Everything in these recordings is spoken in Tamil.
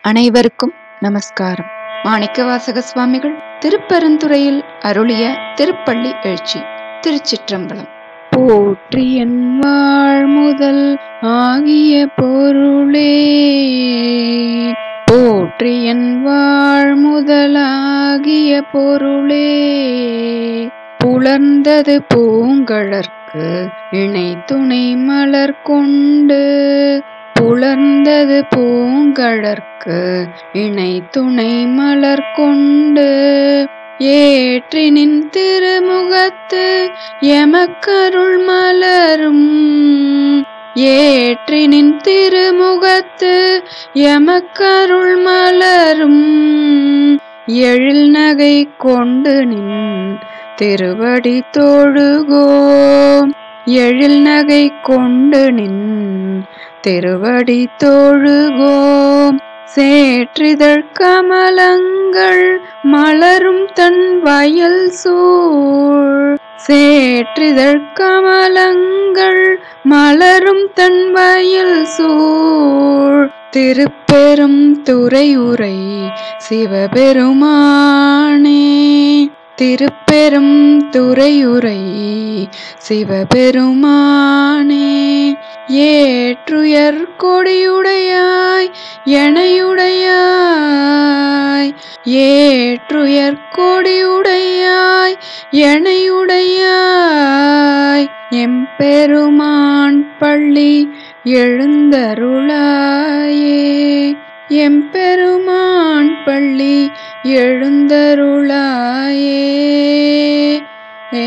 அனைவருக்கும் நமஸ்காரம் மாணிக்கவாசக சுவாமிகள் திருப்பெருந்துறையில் அருளிய திருப்பள்ளி எழுச்சி திருச்சிற்றம்பலம் போற்றி என் வாழ் முதல் ஆகிய பொருளே போற்றி என் வாழ் முதலாகிய பொருளே புலர்ந்தது பூங்கழற்கு இணை துணை மலர் கொண்டு புலர்ந்தது பூங்கழற்கு இணை துணை மலர் கொண்டு ஏற்றினின் திருமுகத்து எமக்கருள் மலரும் ஏற்றினின் திருமுகத்து எமக்கருள் மலரும் எழில் நகை கொண்டு நின் திருவடி தொழுகோம் எழில் நகை கொண்டு நின் திருவடி தொழுகோம் சேற்றிதழ் கமலங்கள் மலரும் தன் வயல் சூழ் சேற்றிதழ் கமலங்கள் மலரும் தன் வயல் சூழ் திருப்பெரும் துறையுரை சிவபெருமானே திருப்பெரும் துறையுரை சிவபெருமானே ஏற்றுயர் கொடியுடையாய் எனையுடையாய் ஏற்றுயர் கொடியுடையாய் எனையுடையாய் எம்பெருமான் பள்ளி எழுந்தருளாயே எம்பெருமான் பள்ளி எழுந்தருளாயே ஏ.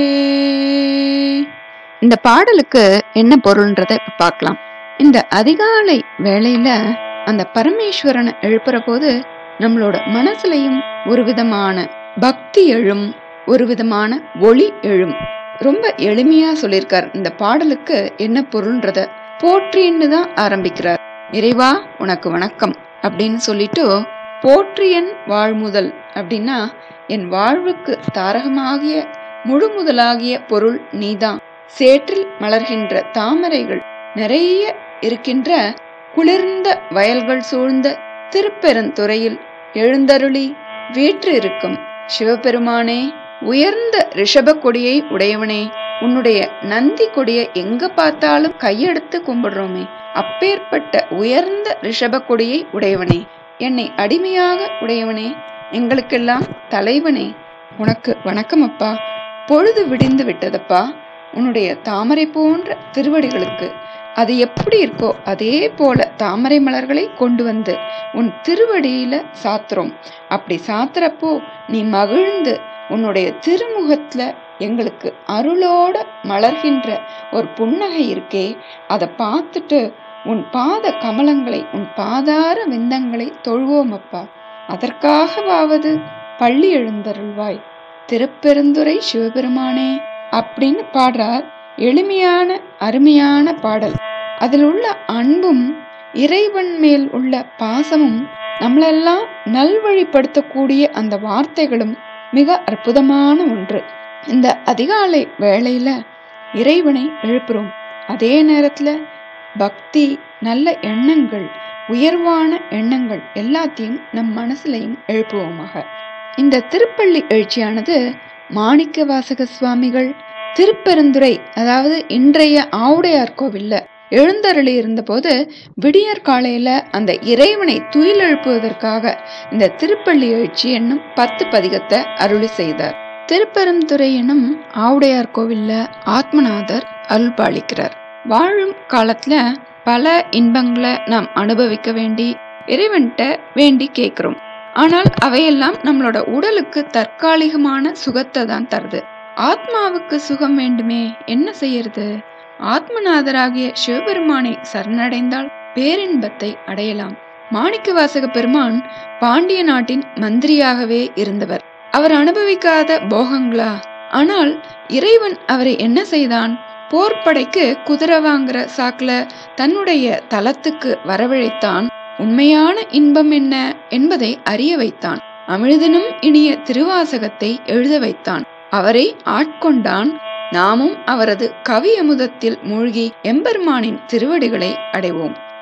இந்த பாடலுக்கு என்ன பொருள்ன்றத இப்ப பார்க்கலாம் இந்த அதிகாலை வேளையில அந்த பரமேஸ்வரனை எழுப்புற போது நம்மளோட மனசுலயும் ஒரு விதமான பக்தி எழும் ஒரு விதமான ஒளி எழும் ரொம்ப எளிமையா சொல்லியிருக்கார் இந்த பாடலுக்கு என்ன பொருள்ன்றத போற்றின்னு தான் ஆரம்பிக்கிறார் இறைவா உனக்கு வணக்கம் அப்படின்னு சொல்லிட்டு போற்றியன் வாழ்முதல் அப்படின்னா என் வாழ்வுக்கு தாரகமாகிய முழு முதலாகிய பொருள் நீதான் சேற்றில் மலர்கின்ற தாமரைகள் நிறைய இருக்கின்ற குளிர்ந்த வயல்கள் சூழ்ந்த திருப்பெருந்துறையில் எழுந்தருளி வீற்று இருக்கும் சிவபெருமானே உயர்ந்த ரிஷப கொடியை உடையவனே உன்னுடைய நந்தி கொடியை எங்க பார்த்தாலும் கையெடுத்து கும்பிடுறோமே அப்பேற்பட்ட உயர்ந்த ரிஷப கொடியை உடையவனே என்னை அடிமையாக உடையவனே எங்களுக்கெல்லாம் தலைவனே உனக்கு வணக்கம் அப்பா பொழுது விடிந்து விட்டதப்பா உன்னுடைய தாமரை போன்ற திருவடிகளுக்கு அது எப்படி இருக்கோ அதே போல தாமரை மலர்களை கொண்டு வந்து உன் திருவடியில சாத்துறோம் அப்படி சாத்துறப்போ நீ மகிழ்ந்து உன்னுடைய திருமுகத்துல எங்களுக்கு அருளோட மலர்கின்ற ஒரு புன்னகை இருக்கே அதை பார்த்துட்டு உன் பாத கமலங்களை உன் பாதார விந்தங்களை தொழுவோம் அப்பா அதற்காகவாவது பள்ளி எழுந்தருள்வாய் திருப்பெருந்துரை சிவபெருமானே அப்படின்னு பாடுறார் எளிமையான அருமையான பாடல் அதில் உள்ள அன்பும் இறைவன் மேல் உள்ள பாசமும் நம்மளெல்லாம் நல்வழிப்படுத்தக்கூடிய அந்த வார்த்தைகளும் மிக அற்புதமான ஒன்று இந்த அதிகாலை வேளையில இறைவனை எழுப்புறோம் அதே நேரத்துல பக்தி நல்ல எண்ணங்கள் உயர்வான எண்ணங்கள் எல்லாத்தையும் நம் மனசுலையும் எழுப்புவோமாக இந்த திருப்பள்ளி எழுச்சியானது மாணிக்க வாசக சுவாமிகள் திருப்பெருந்துறை அதாவது இன்றைய ஆவுடையார் கோவில்ல எழுந்தருளி இருந்தபோது விடியற் காலையில அந்த இறைவனை துயில் எழுப்புவதற்காக இந்த திருப்பள்ளி எழுச்சி என்னும் பத்து பதிகத்தை அருளி செய்தார் திருப்பெருந்துறை எனும் ஆவுடையார் கோவில்ல ஆத்மநாதர் அருள் பாலிக்கிறார் வாழும் காலத்துல பல இன்பங்களை நாம் அனுபவிக்க வேண்டி இறைவன்கிட்ட வேண்டி கேட்கிறோம் ஆனால் அவையெல்லாம் நம்மளோட உடலுக்கு தற்காலிகமான சுகத்தை தான் தருது ஆத்மாவுக்கு சுகம் வேண்டுமே என்ன செய்யறது ஆத்மநாதராகிய சிவபெருமானை சரணடைந்தால் பேரின்பத்தை அடையலாம் மாணிக்க வாசக பெருமான் பாண்டிய நாட்டின் மந்திரியாகவே இருந்தவர் அவர் அனுபவிக்காத போகங்களா ஆனால் இறைவன் அவரை என்ன செய்தான் போர்ப்படைக்கு குதிரை வாங்குற சாக்குல தன்னுடைய தலத்துக்கு வரவழைத்தான் உண்மையான இன்பம் என்ன என்பதை அறிய வைத்தான் அமிழ்தனும் இனிய திருவாசகத்தை எழுத வைத்தான் அவரை ஆட்கொண்டான் நாமும் அவரது கவி அமுதத்தில் மூழ்கி எம்பெருமானின் திருவடிகளை அடைவோம்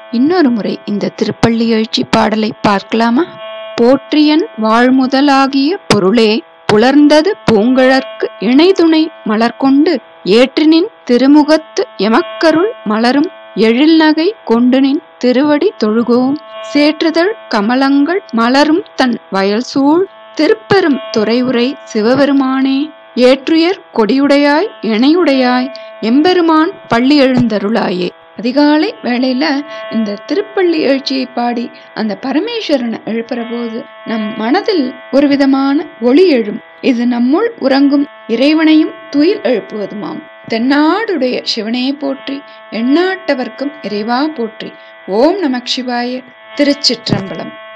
இன்னொரு முறை இந்த திருப்பள்ளி எழுச்சி பாடலை பார்க்கலாமா போற்றியன் வாழ்முதலாகிய பொருளே புலர்ந்தது பூங்கழற்கு இணைதுணை மலர்கொண்டு ஏற்றினின் திருமுகத்து எமக்கருள் மலரும் எழில்நகை கொண்டுனின் திருவடி தொழுகோம் சேற்றுதழ் கமலங்கள் மலரும் தன் வயல் சூழ் திருப்பெரும் துறையுரை சிவபெருமானே ஏற்றுயர் கொடியுடையாய் இணையுடையாய் எம்பெருமான் பள்ளி எழுந்தருளாயே அதிகாலை வேளையில இந்த திருப்பள்ளி எழுச்சியை பாடி அந்த பரமேஸ்வரனை எழுப்புற போது நம் மனதில் ஒரு விதமான ஒளி எழும் இது நம்முள் உறங்கும் இறைவனையும் துயில் எழுப்புவதுமாம் தென்னாடுடைய சிவனே போற்றி எண்ணாட்டவர்க்கும் இறைவா போற்றி ஓம் நமக் சிவாய திருச்சிற்றம்பலம்